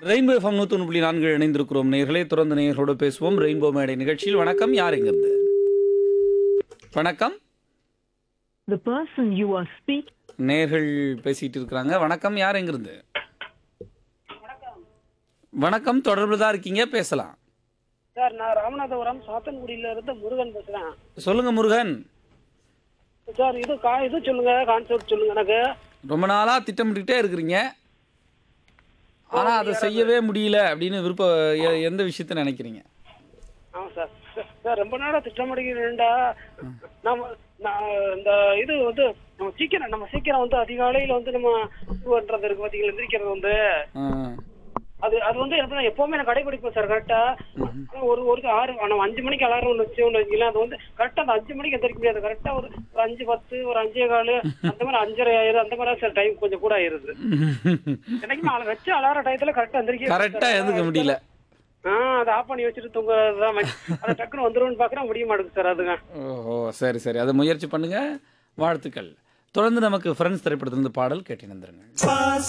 rainbow FM நூற்றி புள்ளி நான்கு இணைந்திருக்கிறோம் நேர்களே தொடர்ந்து நேர்களோடு பேசுவோம் ரெயின்போ மேடை நிகழ்ச்சியில் வணக்கம் யார் எங்கிருந்து வணக்கம் The person you are speaking நேர்கள் பேசிட்டு இருக்கிறாங்க வணக்கம் யார் எங்கிருந்து வணக்கம் தொடர்பு தான் இருக்கீங்க பேசலாம் சார் நான் ராமநாதபுரம் சாத்தன்குடியில இருந்து முருகன் பேசுறேன் சொல்லுங்க முருகன் சார் இது கா இது சொல்லுங்க கான்செப்ட் சொல்லுங்க எனக்கு ரொம்ப நாளா திட்டமிட்டுக்கிட்டே இருக்கிறீங்க ஆனா அதை செய்யவே முடியல அப்படின்னு விருப்ப எ- எந்த விஷயத்த நினைக்கிறீங்க ஆமா சார் சார், சார் ரொம்ப நாளா திட்டமிடுகிறேன்டா நம்ம நான் இந்த இது வந்து நம்ம சீக்கிரம் நம்ம சீக்கிரம் வந்து அதிகாலையில வந்து நம்ம இது பண்றது இருக்கு பாத்தீங்களா எந்திரிக்கிறது வந்து ஆ, அது அது வந்து எப்படின்னா எப்பவுமே நான் கடைபிடிப்பேன் சார் கரெக்டா ஒரு ஒரு ஆறு நம்ம அஞ்சு மணிக்கு அலாரம் ஒன்று வச்சோம்னு வச்சுக்கலாம் அது வந்து கரெக்டா அந்த அஞ்சு மணிக்கு எந்திரிக்க முடியாது கரெக்டா ஒரு ஒரு அஞ்சு பத்து ஒரு அஞ்சே காலு அந்த மாதிரி அஞ்சரை ஆயிரம் அந்த மாதிரி சார் டைம் கொஞ்சம் கூட ஆயிருது எனக்குமே அல- வச்ச அலாரம் டயத்துல கரெக்டா எந்திரிக்க கரெக்டா எதுக்க முடியல ஆ அதை ஆஃப் பண்ணி வச்சுட்டு தூங்குறதுதான் ம- அது டக்குன்னு வந்துரும்னு பாக்குறேன் முடிய மாட்டேங்குது சார் அதுங்க ஓஹோ சரி சரி அதை முயற்சி பண்ணுங்க வாழ்த்துக்கள் தொடர்ந்து நமக்கு ஃப்ரெண்ட்ஸ் திரைப்படத்திலிருந்து பாடல் கேட்டு நந்துருங்க